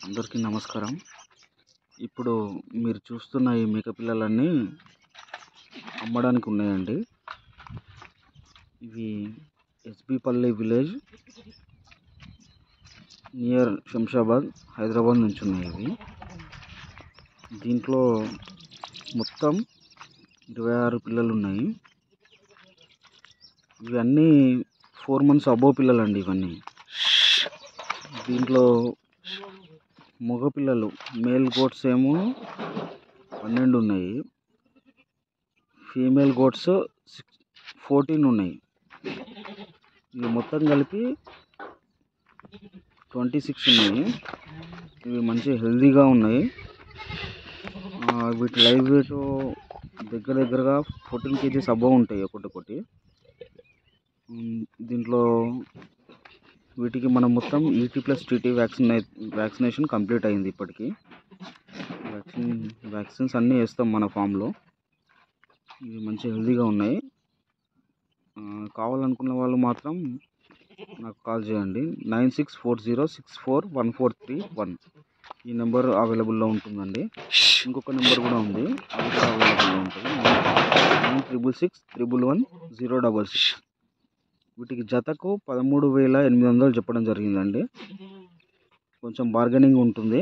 అందరికీ నమస్కారం ఇప్పుడు మీరు చూస్తున్న ఈ మేక పిల్లలన్నీ అమ్మడానికి ఉన్నాయండి ఇవి ఎస్బిపల్లి విలేజ్ నియర్ శంషాబాద్ హైదరాబాద్ నుంచి ఉన్నాయి ఇవి దీంట్లో మొత్తం ఇరవై ఆరు పిల్లలు ఉన్నాయి ఇవన్నీ ఫోర్ మంత్స్ అబోవ్ పిల్లలండి ఇవన్నీ దీంట్లో మగ పిల్లలు మేల్ గోట్స్ ఏమో పన్నెండు ఉన్నాయి ఫీమేల్ గోట్స్ సిక్స్ ఫోర్టీన్ ఉన్నాయి ఇవి మొత్తం కలిపి ట్వంటీ సిక్స్ ఉన్నాయి ఇవి మంచి హెల్తీగా ఉన్నాయి ఆ, వీటి లైవ్ వెయిట్ దగ్గర దగ్గరగా ఫోర్టీన్ కేజీస్ అబవ్ ఉంటాయి ఒకటి ఒకటి ఉమ్, దీంట్లో వీటికి మనం మొత్తం ET plus TT vaccine vaccination complete అయింది ఇప్పటికి వ్యాక్సిన్ వ్యాక్సిన్స్ అన్నీ వేస్తాం మన ఫామ్లో ఇవి మంచి హెల్తీగా ఉన్నాయి ఆ, కావాలనుకున్న వాళ్ళు మాత్రం నాకు కాల్ చేయండి nine six four zero six four one four three one ఈ నెంబర్ అవైలబుల్లో ఉంటుందండి ఇంకొక నెంబర్ కూడా ఉంది అది కూడా అవైలబుల్లో ఉంటుంది nine triple six triple one zero double six వీటికి జతకు పదమూడు వేల ఎనిమిది వందలు చెప్పడం జరిగిందండి కొంచెం బార్గెనింగ్ ఉంటుంది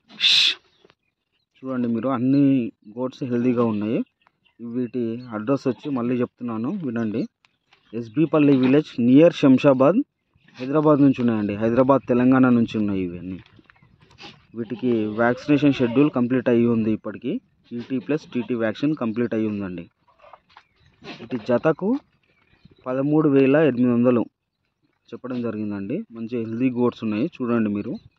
చూడండి మీరు అన్ని గోడ్స్ హెల్తీగా ఉన్నాయి వీటి అడ్రస్ వచ్చి మళ్ళీ చెప్తున్నాను వినండి ఎస్బిపల్లి విలేజ్ నియర్ శంషాబాద్ హైదరాబాద్ నుంచి ఉన్నాయండి హైదరాబాద్ తెలంగాణ నుంచి ఉన్నాయి ఇవన్నీ వీటికి వ్యాక్సినేషన్ షెడ్యూల్ కంప్లీట్ అయ్యి ఉంది ఇప్పటికి ET plus TT vaccine complete అయ్యి ఉందండి వీటి జతకు పదమూడు వేల ఎనిమిది వందలు చెప్పడం జరిగిందండి మంచి హెల్తీ గోడ్స్ ఉన్నాయి చూడండి మీరు